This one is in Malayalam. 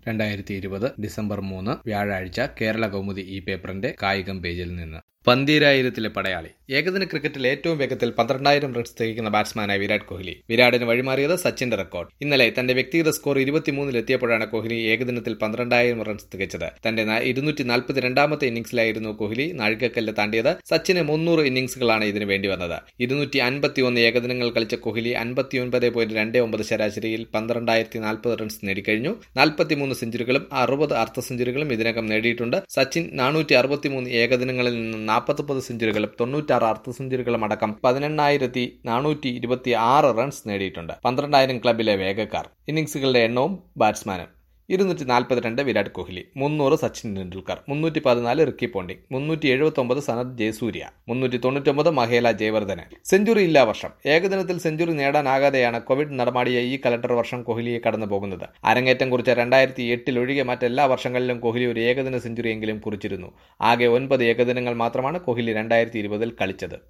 രണ്ടായിരത്തി ഇരുപത് ഡിസംബർ മൂന്ന് വ്യാഴാഴ്ച കേരള കൗമുദി ഈ പേപ്പറിന്റെ കായികം പേജിൽ നിന്ന് പന്തീരായിരത്തിലെ പടയാളി ഏകദിന ക്രിക്കറ്റിൽ ഏറ്റവും വേഗത്തിൽ പന്ത്രണ്ടായിരം റൺസ് തികയ്ക്കുന്ന ബാറ്റ്സ്മാനായ വിരാട് കോഹ്ലി വിരാടിന് വഴിമാറിയത് സച്ചിന്റെ റെക്കോർഡ് ഇന്നലെ തന്റെ വ്യക്തിഗത സ്കോർ ഇരുപത്തിമൂന്നിലെത്തിയപ്പോഴാണ് കോഹ്ലി ഏകദിനത്തിൽ പന്ത്രണ്ടായിരം റൺസ് തികച്ചത് തന്റെ ഇരുന്നൂറ്റി നാൽപ്പത്തിരണ്ടാമത്തെ ഇന്നിംഗ്സിലായിരുന്നു കോഹ്ലി നാഴികക്കല്ല് താണ്ടിയത് സച്ചിന് മുന്നൂറ് ഇന്നിംഗ്സുകളാണ് ഇതിനു വേണ്ടി വന്നത് ഇരുന്നൂറ്റി അൻപത്തിയൊന്ന് ഏകദിനങ്ങൾ കളിച്ച കോഹ്ലി അൻപത്തിയൊൻപത് പോയിന്റ് രണ്ട് ഒമ്പത് ശരാശരിയിൽ പന്ത്രണ്ടായിരത്തി നാൽപ്പത് റൺസ് നേടിക്കഴിഞ്ഞു നാൽപ്പത്തിമൂന്ന് സെഞ്ചുറികളും അറുപത് അർദ്ധ സെഞ്ചുറികളും ഇതിനകം നേടിയിട്ടുണ്ട് സച്ചിൻ നാനൂറ്റി അറുപത്തിമൂന്ന് ഏകദിനങ്ങളിൽ നിന്ന് നാൽപ്പത്തൊമ്പത് സെഞ്ചുറികളും തൊണ്ണൂറ്റാറ് അർദ്ധ സെഞ്ചുറികളും അടക്കം പതിനെണ്ണായിരത്തി നാനൂറ്റി ഇരുപത്തി ആറ് റൺസ് നേടിയിട്ടുണ്ട് പന്ത്രണ്ടായിരം ക്ലബിലെ വേഗക്കാർ ഇന്നിംഗ്സുകളുടെ എണ്ണവും ബാറ്റ്സ്മാനും ഇരുന്നൂറ്റി നാൽപ്പത്തിരണ്ട് വിരാട് കോഹ്ലി മുന്നൂറ് സച്ചിൻ ടെണ്ടുൽക്കർ മുന്നൂറ്റി പതിനാല് റിക്കി പോണ്ടിങ് മുന്നൂറ്റി എഴുപത്തി ഒമ്പത് സനത് ജയസൂര്യ മുന്നൂറ്റി തൊണ്ണൂറ്റൊമ്പത് മഹേല ജയവർദ്ധന് സെഞ്ചുറി ഇല്ലാ വർഷം ഏകദിനത്തിൽ സെഞ്ചുറി നേടാനാകാതെയാണ് കോവിഡ് നടമാടിയ ഈ കലണ്ടർ വർഷം കോഹ്ലിയെ കടന്നു പോകുന്നത് അരങ്ങേറ്റം കുറിച്ച രണ്ടായിരത്തി എട്ടിൽ ഒഴികെ മറ്റെല്ലാ വർഷങ്ങളിലും കോഹ്ലി ഒരു ഏകദിന സെഞ്ചുറിയെങ്കിലും കുറിച്ചിരുന്നു ആകെ ഒൻപത് ഏകദിനങ്ങൾ മാത്രമാണ് കോഹ്ലി രണ്ടായിരത്തി ഇരുപതിൽ കളിച്ചത്